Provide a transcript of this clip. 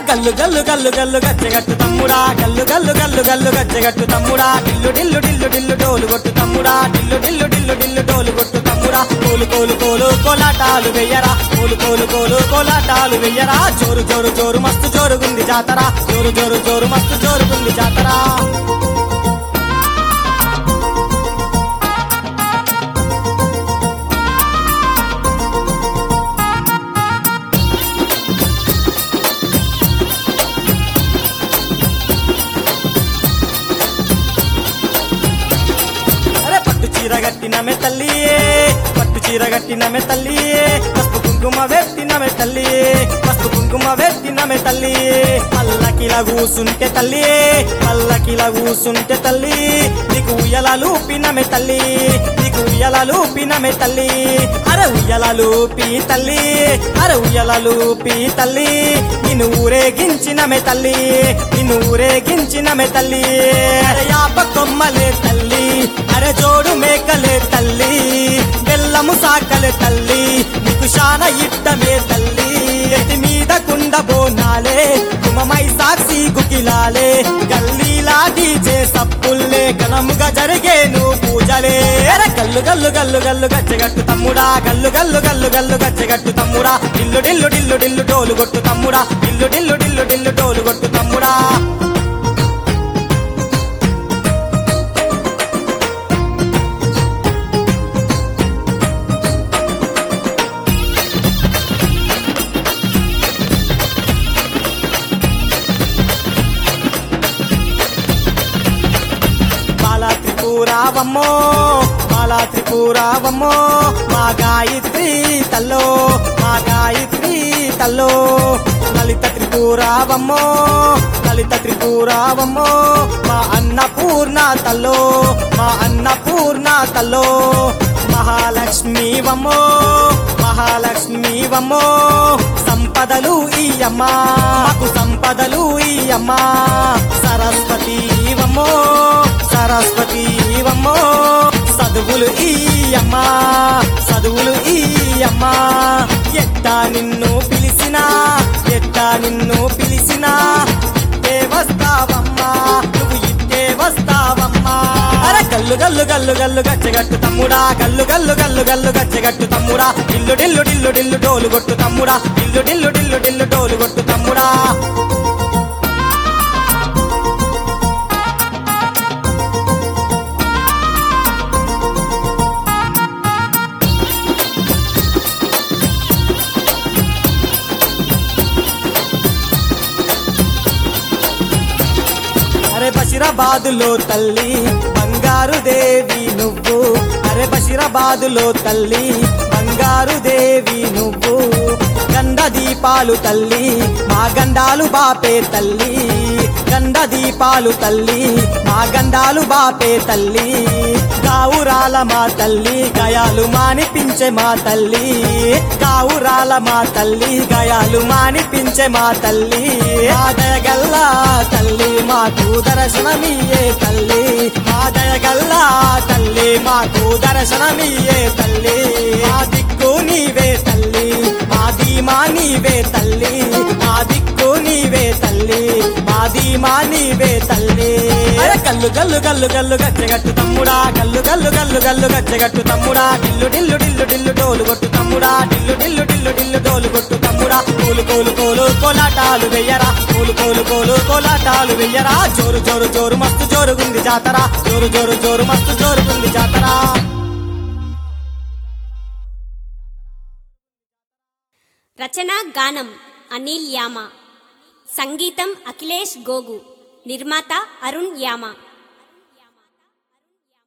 గల్లు గల్లు గల్లు గల్లు గచ్చగట్టు తమ్ముడా గల్లు గల్లు గల్లు గల్లు గచ్చగట్టు తమ్ముడా డిల్లు డిల్లు డిల్లు డిల్లు డోలు కొట్టు తమ్ముడా డిల్లు డిల్లు డిల్లు డిల్లు డోలు కొట్టు తమ్ముడా కోలు కోలు కోలు కోలాటాలు వెయ్యరా కోలు కోలు కోలు కోలాటాలు వెయ్యరా జోరు జోరు జోరు మస్తు జోరుగుంది జాతర జోరు జోరు జోరు మస్తు జోరుగుంది జాతర అరే పట్టు చీర కట్టినమే తల్లి పట్టు చీర కట్టినమే తల్లి పసుపు కుంకుమ వెట్టినమే తల్లి పసుపు కుంకుమ వెట్టినమే తల్లి పల్లకిలా కూసుంటే తల్లి పల్లకిలా కూసుంటే తల్లి నీకు ఉయ్యలాలు పినమే తల్లి నీకు ఉయ్యలాలు పినమే తల్లి అరే ఉయ్యలాలు పీ తల్లి అరే ఉయ్యలాలు పీ తల్లి నిన్ను ఊరేగించినమే తల్లి నిన్ను ఊరేగించినమే తల్లి అరే యాప కొమ్మలే తల్లి అరే జోడు మేకలే తల్లి బెల్లము సాకలే తల్లి నీకు శాన ఇట్టమే తల్లి ఎత్తి మీద కుండ బోనాలే కుమమై సాక్షి గుకిలాలే గల్లీలా డీజే సప్పుల్లే ఘనముగా జరిగేను పూజలే అరే గల్లు గల్లు గల్లు గల్లు గచ్చగట్టు తమ్ముడా గల్లు గల్లు గల్లు గల్లు గచ్చగట్టు తమ్ముడా డిల్లు డిల్లు డిల్లు డిల్లు డోలు కొట్టు తమ్ముడా డిల్లు డిల్లు డిల్లు డిల్లు డోలు కొట్టు తమ్ముడా బాలా త్రిపురావమ్మో బాలా త్రిపురావమ్మో మా గాయత్రి తల్లో మా గాయత్రి తల్లో లలిత త్రిపురావమ్మో లలిత త్రిపురావమ్మో మా అన్నపూర్ణ తల్లో మా అన్నపూర్ణ తల్లో మహాలక్ష్మి వమ్మో మహాలక్ష్మి వమ్మో సంపదలు ఈయమ్మా మాకు సంపదలు ఈయమ్మా సరస్వతి వమ్మో సరస్వతి వమ్మో చదువులు ఈయమ్మా చదువులు ఈయమ్మా ఎట్టా నిన్ను పిలిచినా ఎట్టా నిన్ను పిలిచినా ఇట్టే వస్తావమ్మా నువ్వు ఇట్టే వస్తావమ్మా అరే గల్లు గల్లు గల్లు గల్లు గచ్చగట్టు తమ్ముడా గల్లు గల్లు గల్లు గల్లు గచ్చగట్టు తమ్ముడా ఇల్లు డిల్లు డిల్లు డిల్లు డోలు కొట్టు తమ్ముడా ఇల్లు డిల్లు డిల్లు డిల్లు డోలు కొట్టు తమ్ముడా అరే బషిరాబాదులో తల్లి బంగారు దేవి నువ్వు అరే బషిరాబాదులో తల్లి బంగారు దేవి నువ్వు గండ దీపాలు తల్లి మా గండాలు బాపే తల్లి గండ దీపాలు తల్లి మా గండాలు బాపే తల్లి గావురాల మా తల్లి గయాలు మానిపించే మా తల్లి గావురాల మా తల్లి గయాలు మానిపించే మా తల్లి ఆదయగల్లా తల్లి మాకు దర్శనమియే తల్లి ఆదయగల్లా తల్లి మాకు దర్శనమియే తల్లి మా దిక్కు నీవే తల్లి మా ధీమా నీవే తల్లి మా దిక్కు నీవే తల్లి మా ధీమా నీవే తల్లి అరే గల్లు గల్లు గల్లు గల్లు గచ్చగట్టు తమ్ముడా గల్లు గల్లు గల్లు గల్లు గచ్చగట్టు తమ్ముడా డిల్లు డిల్లు డిల్లు డిల్లు డోలు కొట్టు తమ్ముడా డిల్లు డిల్లు డిల్లు డిల్లు డోలు కొట్టు తమ్ముడా కోలు కోలు కోలు కోలాటాలు వెయ్యరా కోలు కోలు కోలు కోలాటాలు వెయ్యరా జోరు జోరు జోరు మస్తు జోరుగుంది జాతర జోరు జోరు జోరు మస్తు జోరుగుంది జాతర రచన గానం అనిల్ యామ సంగీతం అఖిలేష్ గోగు నిర్మాత అరుణ్ యామ